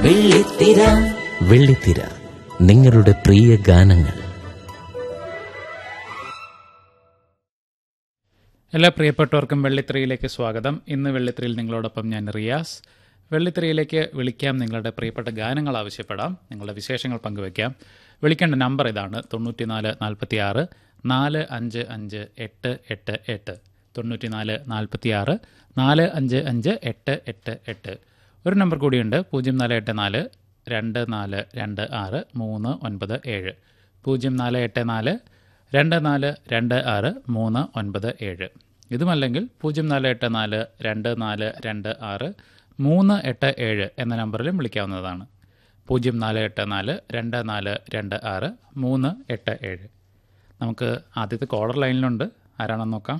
വെള്ളിത്തിര വെള്ളിത്തിര നിങ്ങളുടെ പ്രിയ ഗാനങ്ങൾ എല്ലാ പ്രിയപ്പെട്ടവർക്കും വെള്ളിത്തിരയിലേക്ക് സ്വാഗതം ഇന്ന് വെള്ളിത്തിരയിൽ നിങ്ങളോടൊപ്പം ഞാൻ റിയാസ് വെള്ളിത്തിരയിലേക്ക് വിളിക്കാം നിങ്ങളുടെ പ്രിയപ്പെട്ട ഗാനങ്ങൾ ആവശ്യപ്പെടാം നിങ്ങളുടെ വിശേഷങ്ങൾ പങ്കുവയ്ക്കാം വിളിക്കേണ്ട നമ്പർ ഇതാണ് തൊണ്ണൂറ്റിനാല് നാൽപ്പത്തി ആറ് നാല് അഞ്ച് അഞ്ച് എട്ട് എട്ട് എട്ട് തൊണ്ണൂറ്റിനാല് നാൽപ്പത്തി ആറ് നാല് അഞ്ച് അഞ്ച് എട്ട് എട്ട് എട്ട് ഒരു നമ്പർ കൂടിയുണ്ട് പൂജ്യം നാല് എട്ട് നാല് രണ്ട് നാല് രണ്ട് ആറ് മൂന്ന് ഒൻപത് ഏഴ് പൂജ്യം നാല് എട്ട് നാല് രണ്ട് നാല് രണ്ട് ആറ് മൂന്ന് ഒൻപത് ഏഴ് ഇതുമല്ലെങ്കിൽ പൂജ്യം നാല് എട്ട് നാല് രണ്ട് നാല് രണ്ട് ആറ് മൂന്ന് എട്ട് ഏഴ് എന്ന നമ്പറിലും വിളിക്കാവുന്നതാണ് പൂജ്യം നാല് എട്ട് നാല് രണ്ട് നാല് രണ്ട് ആറ് മൂന്ന് എട്ട് ഏഴ് നമുക്ക് ആദ്യത്തെ കോളർ ലൈനിലുണ്ട് ആരാണെന്ന് നോക്കാം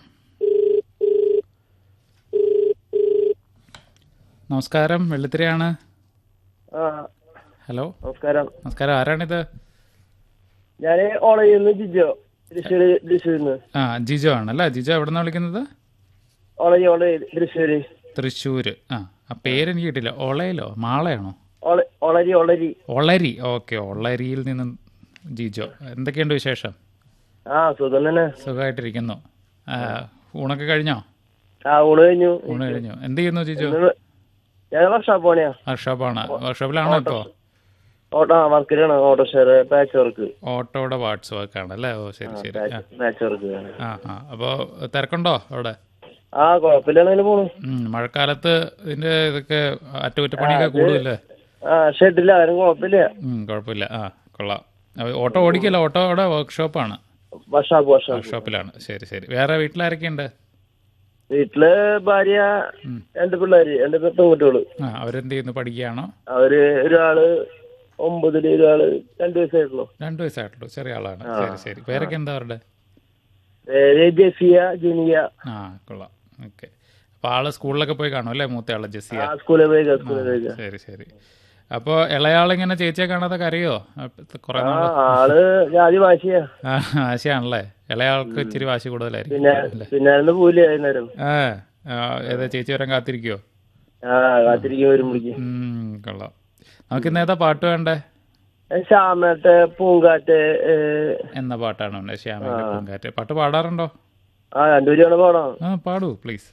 നമസ്കാരം വെള്ളിത്തിരയാണ് ആ ഹലോ നമസ്കാരം നമസ്കാരം ആരാണിത് ഞാൻ ഓളയിന്ന് ജിജോ തൃശ്ശൂര് തൃശ്ശൂരിന്ന് ആ ജിജോ ആണല്ലേ ജിജോ എവിടെ നിന്നാണ് വിളിക്കുന്നത് ഓളയി ഓളയി തൃശ്ശൂര് തൃശ്ശൂർ ആ ആ പേരെനിക്ക് കിട്ടില്ല ഒളയിലോ മാളയാണോ ഓള ഒളരി ഒളരി ഒളരി ഓക്കെ ഒളരിയിൽ നിന്നും ജിജോ എന്തൊക്കെയുണ്ട് വിശേഷം ആ സുഖം തന്നെ സുഖമായിട്ടിരിക്കുന്നു ആ, ഊണൊക്കെ കഴിഞ്ഞോ ആ ഊണ് കഴിഞ്ഞു ഊണ് കഴിഞ്ഞു എന്ത് ചെയ്യുന്നു ജിജോ ഇന്ന് ഞാൻ വർഷാപ്പ് പോണെയാ വർക്ക്ഷോപ്പാണ് വർക്ക്ഷോപ്പിലാണോ ഇപ്പോൾ ഓട്ടോ ആ വർക്കിലാണ് ഓട്ടോ ഷെയർ പാച്ച് വർക്ക് ഓട്ടോയുടെ വാട്സ് വർക്കാണ് അല്ലേ ഓ ശരി ശരി ആ പാച്ച് വർക്ക് ആ ആ അപ്പോൾ തിരക്കുണ്ടോ അവിടെ ആ കുഴപ്പമില്ലാന്നതിന് പോണു ഉം, മഴക്കാലത്ത് ഇതിന്റെ ഇതൊക്കെ അറ്റകുറ്റപ്പണിയൊക്കെ കൂടുതലല്ലേ ആ ഷെഡില്ല ആരും കുഴപ്പമില്ല ഉം, കുഴപ്പമില്ല ആ കൊള്ളാം അപ്പൊ ഓട്ടോ ഓടിക്കല്ല ഓട്ടോ അവിടെ വർക്ക്ഷോപ്പാണ് വർഷാപ്പ് വർഷാപ്പ് വർക്ക്ഷോപ്പിലാണ് ശരി ശരി വേറെ വീട്ടിലാരൊക്കെയുണ്ട് വീട്ടില് ഭാര്യ രണ്ട് പിള്ളേര് രണ്ട് പെൺകുട്ടികള് ആ അവരെന്ത് ചെയ്യുന്നു പഠിക്കുകയാണോ അവര് ഒരാള് ഒമ്പതില് ഒരാള് രണ്ടു വയസ്സായിട്ടുള്ളൂ രണ്ടു വയസ്സായിട്ടുള്ളൂ ചെറിയ ആളാണ് ശരി ശരി പേരൊക്കെ എന്താ അവരുടെ പേര് ജെസിയ ജുനിയ ആ കൊള്ളാം ഓക്കെ അപ്പൊ ആള് സ്കൂളിലൊക്കെ പോയി കാണും അല്ലേ മൂത്ത ആള് ജെസ്സിയ ആ സ്കൂളിൽ പോയിക്ക സ്കൂളിൽ പോയിക്ക ശരി ശരി അപ്പൊ ഇളയാളിങ്ങനെ ചേച്ചിയെ കാണാതെ കരയോ കുറെ ആ നാള് ആള് ജാതി വാശിയാ ആ ആശയാണല്ലേ ഇളയാൾക്ക് ഇച്ചിരി വാശി കൂടുതലായിരിക്കും പിന്നെ പിന്നെ അന്ന് പോയില്ലേ വൈകുന്നേരം ആ ആ, ഏതാ ചേച്ചി വരാൻ കാത്തിരിക്കുവോ ആ കാത്തിരിക്കും വരും വിളിക്കും ഉം, കൊള്ളാം നമുക്ക് ഇന്ന് ഏതാ പാട്ട് വേണ്ടേ ശ്യാമത്തെ പൂങ്കാറ്റ് ഏ, എന്ന പാട്ടാണ് വേണ്ടത് ശ്യാമയുടെ പൂങ്കാറ്റ് പാട്ട് പാടാറുണ്ടോ ആ രണ്ടുപേരും പോണം ആ പാടൂ പ്ലീസ്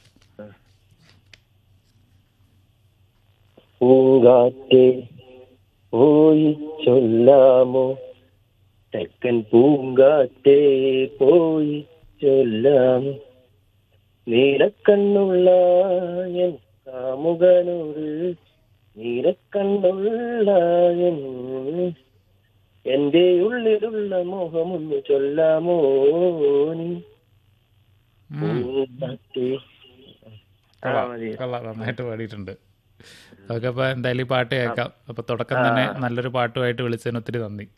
പൂങ്കാറ്റെ പോയി ചൊല്ലാമോ തെക്കൻ പൂങ്കാറ്റെ പോയി ചൊല്ലാമോ നീലക്കണ്ണുള്ള എൻ കാമുകനോട് നീലക്കണ്ണുള്ള എൻ എന്റെ ഉള്ളിലുള്ള മോഹമൊന്ന് ചൊല്ലാമോ നീ പൂങ്കാറ്റെ ആ, കൊള്ളാം മതി. കൊള്ളാം നന്നായിട്ട് പാടിയിട്ടുണ്ട് അതൊക്കെ അപ്പൊ എന്തായാലും ഈ പാട്ട് കേൾക്കാം അപ്പൊ തുടക്കം തന്നെ നല്ലൊരു പാട്ടുമായിട്ട് വിളിച്ചതിന് ഒത്തിരി നന്ദി